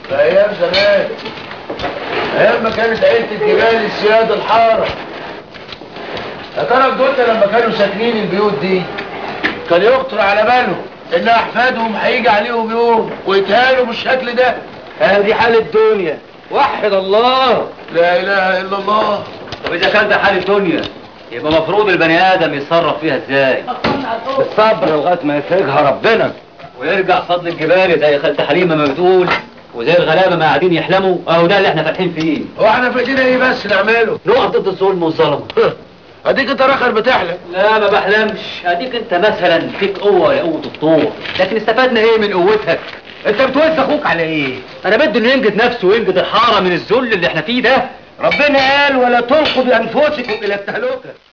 في ايام زمان ايام ما كانت عيله الجبال السياده الحاره يا ترى جدودنا لما كانوا ساكنين البيوت دي كان يخطر على باله ان احفادهم هيجي عليهم يوم ويتهانوا بالشكل ده هذه حال الدنيا وحد الله لا اله الا الله طب اذا كان ده حال الدنيا يبقى مفروض البني ادم يتصرف فيها ازاي بالصبر لغايه ما يفرجها ربنا ويرجع فضل الجبال زي خالة حليمه ما بتقول وزي الغلابه ما قاعدين يحلموا اهو ده اللي احنا فاتحين فيه هو احنا في ايدينا ايه بس نعمله نقف ضد الظلم والظلم اديك انت راخر بتحلم لا ما بحلمش اديك انت مثلا فيك قوه يا قوه الطور لكن استفدنا ايه من قوتك انت بتوز اخوك على ايه انا بدي انه ينجد نفسه وينجد الحاره من الذل اللي احنا فيه ده ربنا قال ولا تلقوا بانفسكم الى التهلكه